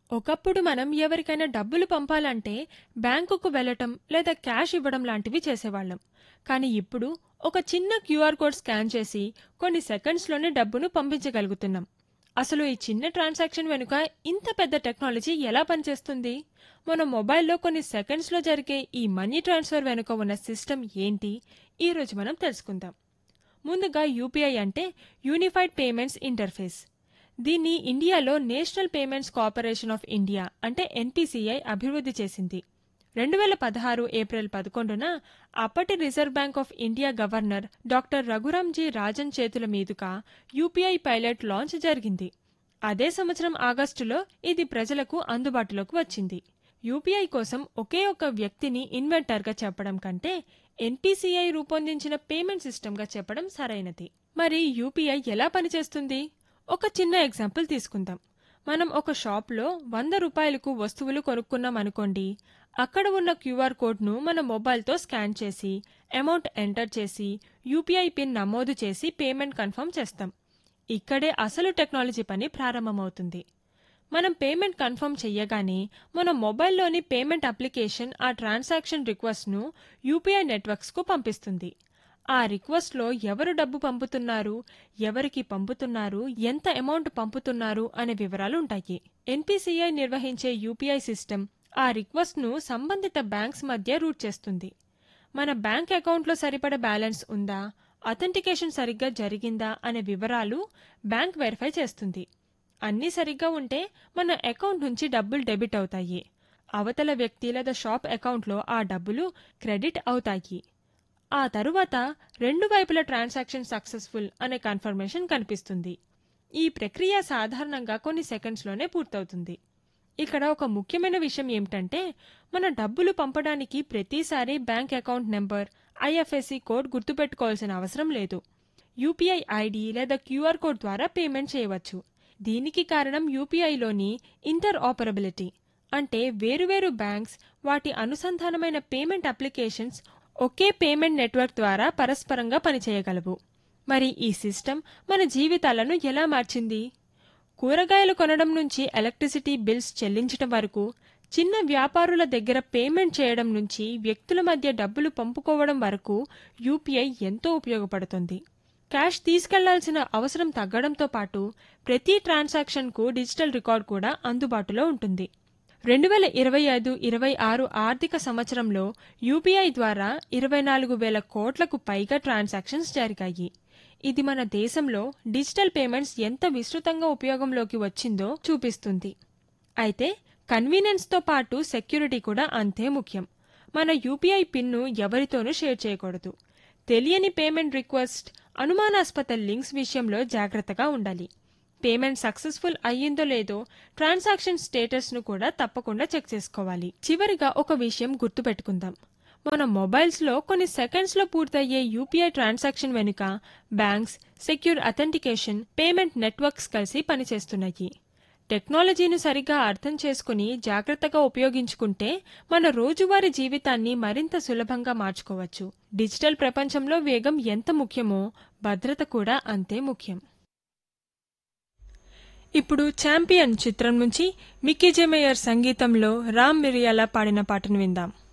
ఒకప్పుడు మనం ఎవరికైనా డబ్బులు పంపాలంటే బ్యాంకుకు వెళ్ళటం లేదా క్యాష్ ఇవ్వడం లాంటివి చేసేవాళ్ళం కానీ ఇప్పుడు ఒక చిన్న క్యూఆర్ కోడ్ స్కాన్ చేసి కొన్ని సెకండ్స్లోనే డబ్బును పంపించగలుగుతున్నాం అసలు ఈ చిన్న ట్రాన్సాక్షన్ వెనుక ఇంత పెద్ద టెక్నాలజీ ఎలా పనిచేస్తుంది మన మొబైల్లో కొన్ని సెకండ్స్లో జరిగే ఈ మనీ ట్రాన్స్ఫర్ వెనుక ఉన్న సిస్టమ్ ఏంటి ఈరోజు మనం తెలుసుకుందాం ముందుగా యూపీఐ అంటే యూనిఫైడ్ పేమెంట్స్ ఇంటర్ఫేస్ దీన్ని ఇండియాలో national payments corporation of India అంటే ఎన్పిసిఐ అభివృద్ధి చేసింది రెండు వేల పదహారు ఏప్రిల్ పదకొండున అప్పటి Reserve Bank of India governor doctor Raghuram G Rajan చేతుల మీదుగా యూపీఐ పైలట్ లాంచ్ జరిగింది అదే సంవత్సరం ఆగస్టులో ఇది ప్రజలకు అందుబాటులోకి వచ్చింది యూపీఐ కోసం ఒకే ఒక వ్యక్తిని ఇన్వెంటర్గా చెప్పడం కంటే ఎన్పిసిఐ రూపొందించిన పేమెంట్ సిస్టమ్గా చెప్పడం సరైనది మరి యూపీఐ ఎలా పనిచేస్తుంది ఒక చిన్న ఎగ్జాంపుల్ తీసుకుందాం మనం ఒక షాప్లో వంద రూపాయలకు వస్తువులు కొనుక్కున్నాం అనుకోండి అక్కడ ఉన్న క్యూఆర్ కోడ్ను మన మొబైల్తో స్కాన్ చేసి అమౌంట్ ఎంటర్ చేసి యూపీఐ పిన్ నమోదు చేసి పేమెంట్ కన్ఫర్మ్ చేస్తాం ఇక్కడే అసలు టెక్నాలజీ పని ప్రారంభమవుతుంది మనం పేమెంట్ కన్ఫర్మ్ చెయ్యగానే మన మొబైల్లోని పేమెంట్ అప్లికేషన్ ఆ ట్రాన్సాక్షన్ రిక్వెస్ట్ను యూపీఐ నెట్వర్క్స్కు పంపిస్తుంది ఆ రిక్వెస్ట్లో ఎవరు డబ్బు పంపుతున్నారు ఎవరికి పంపుతున్నారు ఎంత అమౌంట్ పంపుతున్నారు అనే వివరాలు ఉంటాయి ఎన్పిసిఐ నిర్వహించే యూపీఐ సిస్టమ్ ఆ రిక్వెస్ట్ను సంబంధిత బ్యాంక్స్ మధ్య రూట్ చేస్తుంది మన బ్యాంక్ అకౌంట్లో సరిపడ బ్యాలెన్స్ ఉందా అథెంటికేషన్ సరిగ్గా జరిగిందా అనే వివరాలు బ్యాంక్ వెరిఫై చేస్తుంది అన్నీ సరిగ్గా ఉంటే మన అకౌంట్ నుంచి డబ్బులు డెబిట్ అవుతాయి అవతల వ్యక్తి లేదా షాప్ అకౌంట్లో ఆ డబ్బులు క్రెడిట్ అవుతాయి ఆ తరువాత రెండు వైపుల ట్రాన్సాక్షన్ సక్సెస్ఫుల్ అనే కన్ఫర్మేషన్ కనిపిస్తుంది ఈ ప్రక్రియ సాధారణంగా కొన్ని సెకండ్స్లోనే పూర్తవుతుంది ఇక్కడ ఒక ముఖ్యమైన విషయం ఏమిటంటే మన డబ్బులు పంపడానికి ప్రతిసారి bank account number IFSC code గుర్తుపెట్టుకోవాల్సిన అవసరం లేదు యూపీఐ ఐడి లేదా క్యూఆర్ కోడ్ ద్వారా పేమెంట్ చేయవచ్చు దీనికి కారణం యూపీఐలోని ఇంటర్ ఆపరబిలిటీ అంటే వేరువేరు బ్యాంక్స్ వాటి అనుసంధానమైన పేమెంట్ అప్లికేషన్స్ ఒకే పేమెంట్ నెట్వర్క్ ద్వారా పరస్పరంగా పనిచేయగలవు మరి ఈ సిస్టమ్ మన జీవితాలను ఎలా మార్చింది కూరగాయలు కొనడం నుంచి ఎలక్ట్రిసిటీ బిల్స్ చెల్లించడం వరకు చిన్న వ్యాపారుల దగ్గర పేమెంట్ చేయడం నుంచి వ్యక్తుల మధ్య డబ్బులు పంపుకోవడం వరకు యూపీఐ ఎంతో ఉపయోగపడుతుంది క్యాష్ తీసుకెళ్లాల్సిన అవసరం తగ్గడంతో పాటు ప్రతి ట్రాన్సాక్షన్కు డిజిటల్ రికార్డ్ కూడా అందుబాటులో ఉంటుంది రెండు వేల ఇరవై ఐదు ఇరవై ఆరు ఆర్థిక సంవత్సరంలో యూపీఐ ద్వారా ఇరవై నాలుగు వేల కోట్లకు పైగా ట్రాన్సాక్షన్స్ జరిగాయి ఇది మన దేశంలో డిజిటల్ పేమెంట్స్ ఎంత విస్తృతంగా ఉపయోగంలోకి వచ్చిందో చూపిస్తుంది అయితే కన్వీనియన్స్తో పాటు సెక్యూరిటీ కూడా అంతే ముఖ్యం మన యూపీఐ పిన్ను ఎవరితోనూ షేర్ చేయకూడదు తెలియని పేమెంట్ రిక్వెస్ట్ అనుమానాస్పద లింక్స్ విషయంలో జాగ్రత్తగా ఉండాలి పేమెంట్ సక్సెస్ఫుల్ అయ్యిందో లేదో ట్రాన్సాక్షన్ స్టేటస్ను కూడా తప్పకుండా చెక్ చేసుకోవాలి చివరిగా ఒక విషయం గుర్తుపెట్టుకుందాం మన మొబైల్స్లో కొన్ని సెకండ్స్లో పూర్తయ్యే యూపీఐ ట్రాన్సాక్షన్ వెనుక banks secure authentication payment networks కలిసి పనిచేస్తున్నాయి టెక్నాలజీని సరిగ్గా అర్థం చేసుకుని జాగ్రత్తగా ఉపయోగించుకుంటే మన రోజువారీ జీవితాన్ని మరింత సులభంగా మార్చుకోవచ్చు డిజిటల్ ప్రపంచంలో వేగం ఎంత ముఖ్యమో భద్రత కూడా అంతే ముఖ్యం ఇప్పుడు ఛాంపియన్ చిత్రం నుంచి మిక్కీ జెమేయర్ సంగీతంలో రామ్ మిరియాల పాడిన పాటను విందాం